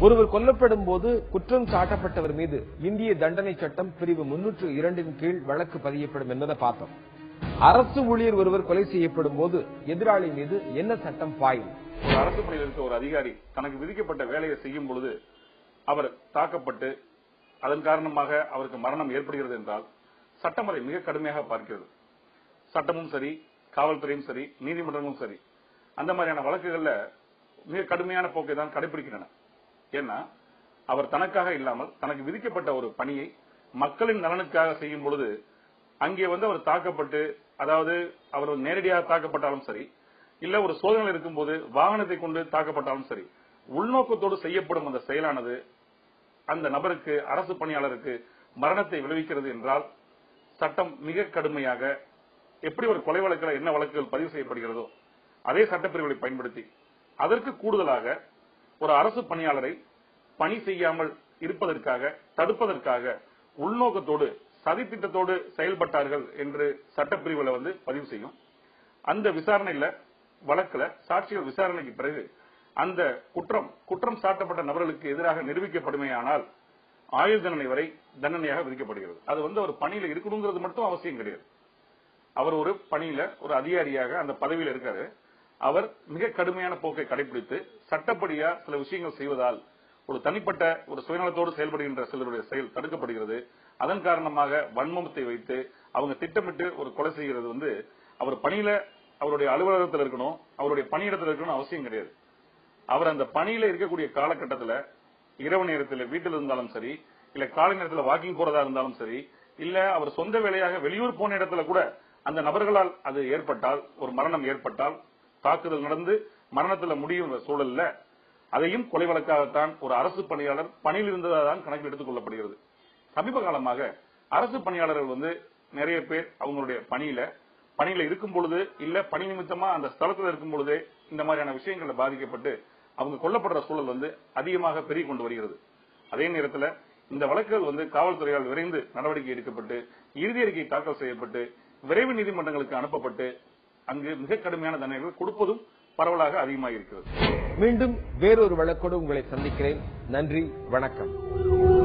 ஒருவர் கொல்லப்படும் போது குற்றம் சாட்டப்பட்டவர் மீது இந்திய தண்டனை சட்டம் பிரிவு முன்னூற்று இரண்டின் கீழ் வழக்கு பதியப்படும் என்பதை பார்த்தோம் அரசு ஊழியர் ஒருவர் கொலை செய்யப்படும் போது எதிராளி மீது என்ன சட்டம் பாயும் ஒரு அரசு பணியில் இருக்க ஒரு அதிகாரி தனக்கு விதிக்கப்பட்ட வேலையை செய்யும் பொழுது அவர் தாக்கப்பட்டு அதன் காரணமாக அவருக்கு மரணம் ஏற்படுகிறது என்றால் சட்டம் அதை மிக கடுமையாக பார்க்கிறது சட்டமும் சரி காவல்துறையும் சரி நீதிமன்றமும் சரி அந்த மாதிரியான வழக்குகள்ல மிக கடுமையான போக்கை தான் கடைபிடிக்கின்றன ஏன்னா அவர் தனக்காக இல்லாமல் தனக்கு விதிக்கப்பட்ட ஒரு பணியை மக்களின் நலனுக்காக செய்யும் பொழுது அங்கே வந்து அவர் தாக்கப்பட்டு அதாவது அவர் நேரடியாக தாக்கப்பட்டாலும் சரி இல்ல ஒரு சோதனையில் இருக்கும்போது வாகனத்தை கொண்டு தாக்கப்பட்டாலும் சரி உள்நோக்கத்தோடு செய்யப்படும் அந்த செயலானது அந்த நபருக்கு அரசு பணியாளருக்கு மரணத்தை விளைவிக்கிறது என்றால் சட்டம் மிக கடுமையாக எப்படி ஒரு கொலை வழக்கில் என்ன வழக்குகள் பதிவு செய்யப்படுகிறதோ அதே சட்டப்பிரிவுகளை பயன்படுத்தி அதற்கு கூடுதலாக ஒரு அரசு பணியாளரை பணி செய்யாமல் இருப்பதற்காக தடுப்பதற்காக உள்நோக்கத்தோடு சதித்திட்டத்தோடு செயல்பட்டார்கள் என்று சட்டப்பிரிவுல வந்து பதிவு செய்யும் அந்த விசாரணையில வழக்குல சாட்சிகள் விசாரணைக்கு பிறகு அந்த குற்றம் குற்றம் சாட்டப்பட்ட நபர்களுக்கு எதிராக நிரூபிக்கப்படுமேயானால் ஆயுள் தண்டனை வரை தண்டனையாக விதிக்கப்படுகிறது அது வந்து ஒரு பணியில இருக்கணுங்கிறது மட்டும் அவசியம் கிடையாது அவர் ஒரு பணியில ஒரு அதிகாரியாக அந்த பதவியில் இருக்காரு அவர் மிக கடுமையான போக்கை கடைபிடித்து சட்டப்படியா சில விஷயங்கள் செய்வதால் ஒரு தனிப்பட்ட ஒரு சுயநலத்தோடு செயல்படுகின்ற சிலருடைய செயல் தடுக்கப்படுகிறது அதன் காரணமாக வன்மத்தை வைத்து அவங்க திட்டமிட்டு ஒரு கொலை செய்கிறது வந்து அவர் பணியில அவருடைய அலுவலகத்தில் இருக்கணும் அவருடைய பணியிடத்தில் இருக்கணும் அவசியம் கிடையாது அவர் அந்த பணியில இருக்கக்கூடிய காலகட்டத்தில் இரவு நேரத்தில் வீட்டில் இருந்தாலும் சரி இல்ல காலை நேரத்தில் வாக்கிங் போறதா இருந்தாலும் சரி இல்ல அவர் சொந்த வேலையாக வெளியூர் போன இடத்துல கூட அந்த நபர்களால் அது ஏற்பட்டால் ஒரு மரணம் ஏற்பட்டால் தாக்குதல் நடந்து மரணத்துல முடியும் சூழல்ல அதையும் கொலை வழக்காகத்தான் ஒரு அரசு பணியாளர் பணியில் இருந்ததாக தான் கணக்கில் எடுத்துக் கொள்ளப்படுகிறது சமீப காலமாக அரசு பணியாளர்கள் வந்து நிறைய பேர் அவங்களுடைய பணியில பணியில இருக்கும் பொழுது இல்ல பணி நிமித்தமா அந்த ஸ்தலத்துல இருக்கும் பொழுதே இந்த மாதிரியான விஷயங்கள்ல பாதிக்கப்பட்டு அவங்க கொல்லப்படுற சூழல் வந்து அதிகமாக பெருகிக் கொண்டு வருகிறது அதே நேரத்தில் இந்த வழக்குகள் வந்து காவல்துறையால் விரைந்து நடவடிக்கை எடுக்கப்பட்டு இறுதி அறிக்கை தாக்கல் செய்யப்பட்டு விரைவு நீதிமன்றங்களுக்கு அனுப்பப்பட்டு அங்கு மிக கடுமையான தண்டனைகள் கொடுப்பதும் பரவலாக அதிகமாக இருக்கிறது மீண்டும் வேறொரு வழக்கோடு உங்களை சந்திக்கிறேன் நன்றி வணக்கம்